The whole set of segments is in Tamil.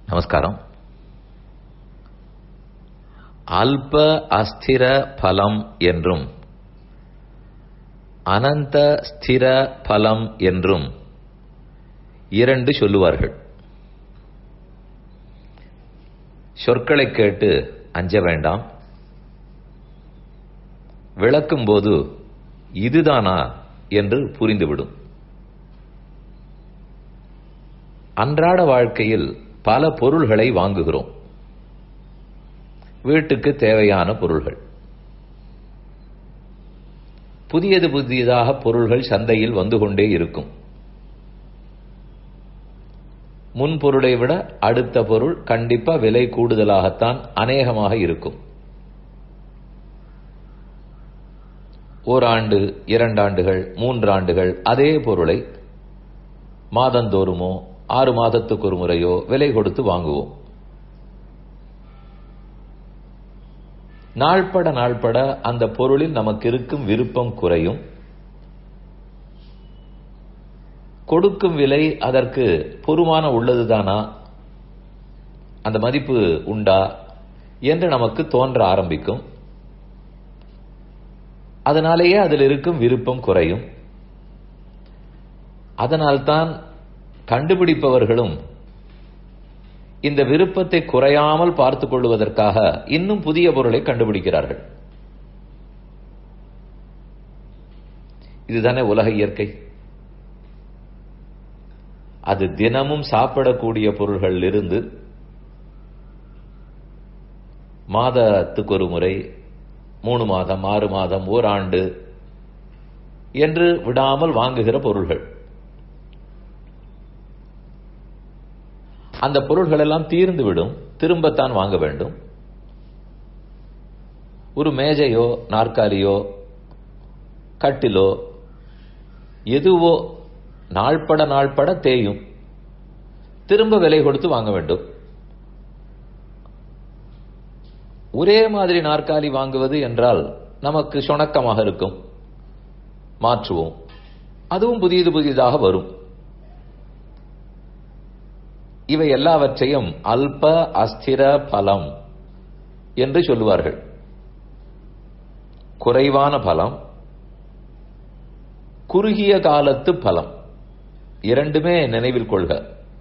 நமஸ்காரம் அல்ப அஸ்திர பலம் என்றும் அனந்த ஸ்திர பலம் என்றும் இரண்டு சொல்லுவார்கள் சொற்களை கேட்டு அஞ்ச வேண்டாம் விளக்கும்போது இதுதானா என்று புரிந்துவிடும் அன்றாட வாழ்க்கையில் பல பொருள்களை வாங்குகிறோம் வீட்டுக்கு தேவையான பொருள்கள் புதியது புதியதாக பொருள்கள் சந்தையில் வந்து கொண்டே இருக்கும் முன் பொருளை விட அடுத்த பொருள் கண்டிப்பா விலை கூடுதலாகத்தான் அநேகமாக இருக்கும் ஓராண்டு இரண்டாண்டுகள் மூன்றாண்டுகள் அதே பொருளை மாதந்தோறுமோ ஆறு மாதத்துக்கு ஒரு முறையோ விலை கொடுத்து வாங்குவோம் நாள்பட நாள்பட அந்த பொருளில் நமக்கு இருக்கும் விருப்பம் குறையும் கொடுக்கும் விலை அதற்கு பொறுமான உள்ளதுதானா அந்த மதிப்பு உண்டா என்று நமக்கு தோன்ற ஆரம்பிக்கும் அதனாலேயே அதில் இருக்கும் விருப்பம் குறையும் அதனால்தான் கண்டுபிடிப்பவர்களும் இந்த விருப்பத்தை குறையாமல் பார்த்துக் கொள்வதற்காக இன்னும் புதிய பொருளை கண்டுபிடிக்கிறார்கள் இதுதானே உலக இயற்கை அது தினமும் சாப்பிடக்கூடிய பொருள்கள் இருந்து மாதத்துக்கு ஒரு முறை மூணு மாதம் ஆறு மாதம் ஓராண்டு என்று விடாமல் வாங்குகிற பொருள்கள் அந்த பொருள்கள் எல்லாம் தீர்ந்து விடும் திரும்பத்தான் வாங்க வேண்டும் ஒரு மேஜையோ நாற்காலியோ கட்டிலோ எதுவோ நாள்பட நாள்பட தேயும் திரும்ப விலை கொடுத்து வாங்க வேண்டும் ஒரே மாதிரி நாற்காலி வாங்குவது என்றால் நமக்கு சுணக்கமாக இருக்கும் மாற்றுவோம் அதுவும் புதியது புதியதாக வரும் இவை எல்லாவற்றையும் அல்ப அஸ்திர பலம் என்று சொல்லுவார்கள் குறைவான பலம் குறுகிய காலத்து பலம் இரண்டுமே நினைவில் கொள்க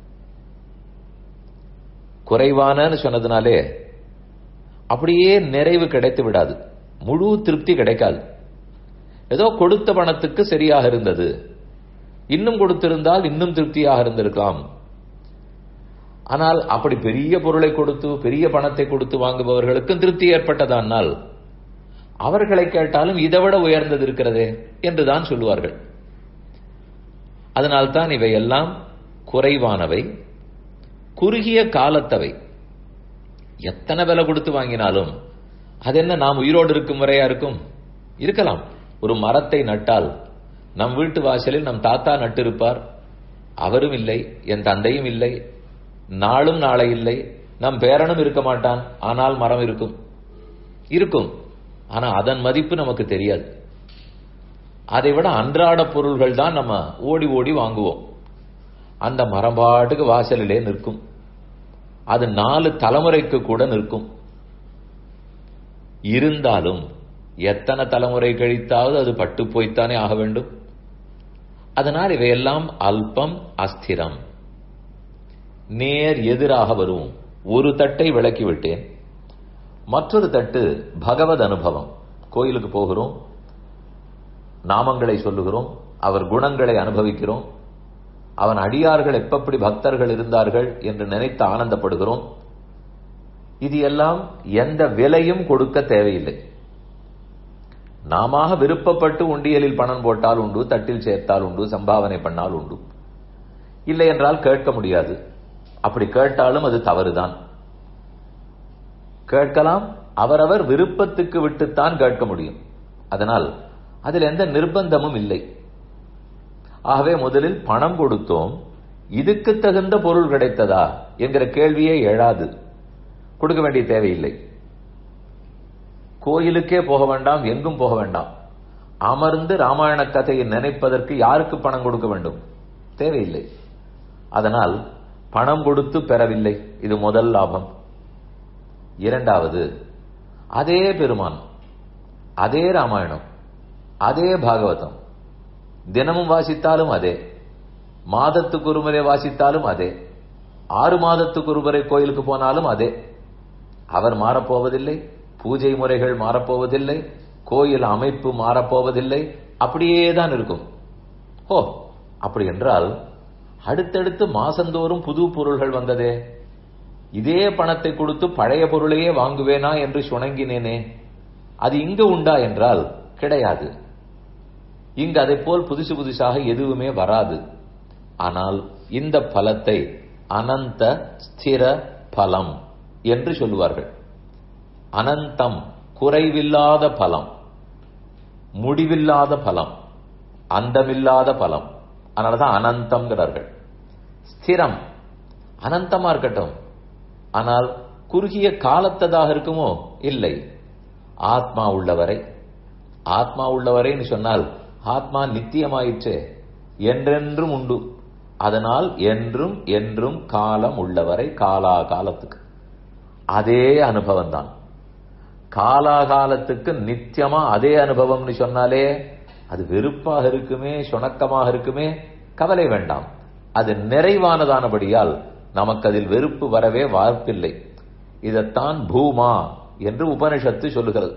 குறைவானன்னு சொன்னதுனாலே அப்படியே நிறைவு கிடைத்து விடாது முழு திருப்தி கிடைக்காது ஏதோ கொடுத்த பணத்துக்கு சரியாக இருந்தது இன்னும் கொடுத்திருந்தால் இன்னும் திருப்தியாக இருந்திருக்கலாம் ஆனால் அப்படி பெரிய பொருளை கொடுத்து பெரிய பணத்தை கொடுத்து வாங்குபவர்களுக்கும் திருப்தி ஏற்பட்டதானால் அவர்களை கேட்டாலும் இதை விட உயர்ந்தது இருக்கிறதே என்றுதான் சொல்லுவார்கள் அதனால்தான் இவையெல்லாம் குறைவானவை குறுகிய காலத்தவை எத்தனை விலை கொடுத்து வாங்கினாலும் அது என்ன நாம் உயிரோடு இருக்கும் முறையா இருக்கும் இருக்கலாம் ஒரு மரத்தை நட்டால் நம் வீட்டு வாசலில் நம் தாத்தா நட்டிருப்பார் அவரும் இல்லை என் தந்தையும் இல்லை நாளும் நாளை இல்லை நம் பேரனும் இருக்க மாட்டான் ஆனால் மரம் இருக்கும் இருக்கும் ஆனா அதன் மதிப்பு நமக்கு தெரியாது அதை விட அன்றாட பொருள்கள் தான் நம்ம ஓடி ஓடி வாங்குவோம் அந்த மரம் பாட்டுக்கு வாசலிலே நிற்கும் அது நாலு தலைமுறைக்கு கூட நிற்கும் இருந்தாலும் எத்தனை தலைமுறை கழித்தாவது அது பட்டு போய்த்தானே ஆக வேண்டும் அதனால் இவையெல்லாம் அல்பம் அஸ்திரம் நேர் எதிராக வரும் ஒரு தட்டை விளக்கி விட்டேன் மற்றொரு தட்டு பகவத் அனுபவம் கோயிலுக்கு போகிறோம் நாமங்களை சொல்லுகிறோம் அவர் குணங்களை அனுபவிக்கிறோம் அவன் அடியார்கள் எப்படி பக்தர்கள் இருந்தார்கள் என்று நினைத்து ஆனந்தப்படுகிறோம் இது எல்லாம் எந்த விலையும் கொடுக்க தேவையில்லை நாம விருப்பப்பட்டு உண்டியலில் பணம் போட்டால் உண்டு தட்டில் சேர்த்தால் உண்டு சம்பாவனை பண்ணால் உண்டு இல்லை என்றால் கேட்க முடியாது அப்படி கேட்டாலும் அது தவறுதான் கேட்கலாம் அவரவர் விருப்பத்துக்கு விட்டுத்தான் கேட்க முடியும் அதனால் அதில் எந்த நிர்பந்தமும் இல்லை ஆகவே முதலில் பணம் கொடுத்தோம் இதுக்கு தகுந்த பொருள் கிடைத்ததா என்கிற கேள்வியே எழாது கொடுக்க வேண்டிய தேவையில்லை கோயிலுக்கே போக வேண்டாம் எங்கும் போக வேண்டாம் அமர்ந்து ராமாயண கதையை நினைப்பதற்கு யாருக்கு பணம் கொடுக்க வேண்டும் தேவையில்லை அதனால் பணம் கொடுத்து பெறவில்லை இது முதல் லாபம் இரண்டாவது அதே பெருமான் அதே ராமாயணம் அதே பாகவதம் தினமும் வாசித்தாலும் அதே மாதத்துக்கு ஒரு முறை வாசித்தாலும் அதே ஆறு மாதத்துக்கு ஒரு முறை கோயிலுக்கு போனாலும் அதே அவர் மாறப்போவதில்லை பூஜை முறைகள் மாறப்போவதில்லை கோயில் அமைப்பு மாறப்போவதில்லை அப்படியே தான் இருக்கும் ஓ அப்படி என்றால் அடுத்தடுத்து மாசந்தோறும் புது பொருள்கள் வந்ததே இதே பணத்தை கொடுத்து பழைய பொருளையே வாங்குவேனா என்று சுணங்கினேனே அது இங்கு உண்டா என்றால் கிடையாது இங்கு அதை போல் புதுசு புதுசாக எதுவுமே வராது ஆனால் இந்த பலத்தை அனந்த ஸ்திர பலம் என்று சொல்லுவார்கள் அனந்தம் குறைவில்லாத பலம் முடிவில்லாத பலம் அந்தமில்லாத பலம் அதனாலதான் அனந்தம்ங்கிறார்கள் ஸ்திரம் அனந்தமா இருக்கட்டும் ஆனால் குறுகிய காலத்ததாக இருக்குமோ இல்லை ஆத்மா உள்ளவரை ஆத்மா உள்ளவரைன்னு சொன்னால் ஆத்மா நித்தியமாயிற்று என்றென்றும் உண்டு அதனால் என்றும் என்றும் காலம் உள்ளவரை காலா காலத்துக்கு அதே அனுபவம் தான் காலாகாலத்துக்கு நித்தியமா அதே அனுபவம்னு சொன்னாலே அது வெறுப்பாக இருக்குமே சுணக்கமாக இருக்குமே கவலை வேண்டாம் அது நிறைவானதானபடியால் நமக்கு அதில் வெறுப்பு வரவே வாய்ப்பில்லை இதைத்தான் பூமா என்று உபனிஷத்து சொல்லுகிறது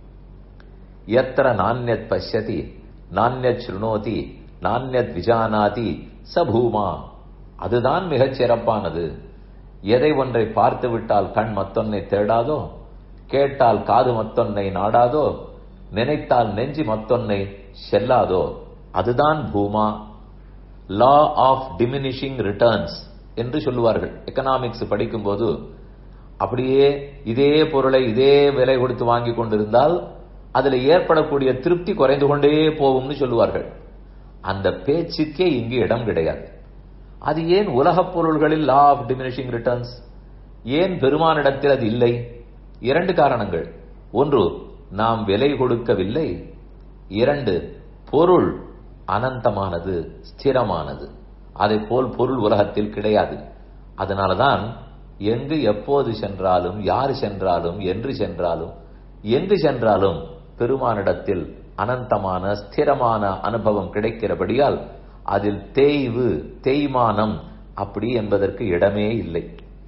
எத்திர நானியத் பசியதி நானியத் சுருணோதி நானியத் விஜானாதி ச பூமா அதுதான் மிகச் சிறப்பானது எதை ஒன்றை பார்த்து விட்டால் கண் மத்தொன்னை தேடாதோ கேட்டால் காது மத்தொன்னை நாடாதோ நினைத்தால் நெஞ்சு மத்தொன்னை செல்லாதோ அதுதான் பூமா லா ஆஃப் டிமினிஷிங் ரிட்டர்ன்ஸ் என்று சொல்லுவார்கள் எக்கனாமிக்ஸ் படிக்கும்போது அப்படியே இதே பொருளை இதே விலை கொடுத்து வாங்கி கொண்டிருந்தால் அதுல ஏற்படக்கூடிய திருப்தி குறைந்து கொண்டே போகும்னு சொல்லுவார்கள் அந்த பேச்சுக்கே இங்கு இடம் கிடையாது அது ஏன் உலகப் பொருள்களில் லா ஆஃப் டிமினிஷிங் ரிட்டர்ன்ஸ் ஏன் பெருமானிடத்தில் அது இல்லை இரண்டு காரணங்கள் ஒன்று நாம் விலை கொடுக்கவில்லை இரண்டு பொருள் அனந்தமானது ஸ்திரமானது அதை போல் பொருள் உலகத்தில் கிடையாது அதனாலதான் எங்கு எப்போது சென்றாலும் யார் சென்றாலும் என்று சென்றாலும் எங்கு சென்றாலும் பெருமானிடத்தில் அனந்தமான ஸ்திரமான அனுபவம் கிடைக்கிறபடியால் அதில் தேய்வு தேய்மானம் அப்படி என்பதற்கு இடமே இல்லை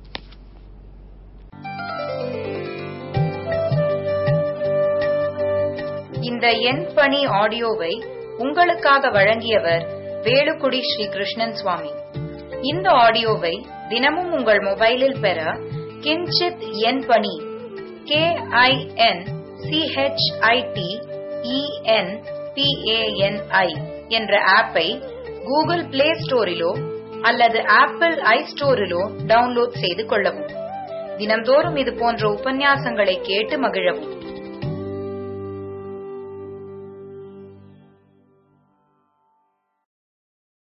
இந்த எண் பணி ஆடியோவை உங்களுக்காக வழங்கியவர் வேலுக்குடி ஸ்ரீ கிருஷ்ணன் சுவாமி இந்த ஆடியோவை தினமும் உங்கள் மொபைலில் பெற கிஞ்சித் எண் பணி கே ஐ என் சிஹெச்ஐடி இஎன் பிஏஎன்ஐ என்ற ஆப்பை கூகுள் பிளே ஸ்டோரிலோ அல்லது ஆப்பிள் ஐ ஸ்டோரிலோ டவுன்லோட் செய்து கொள்ளவும் தினம்தோறும் இது போன்ற உபன்யாசங்களை கேட்டு மகிழவும்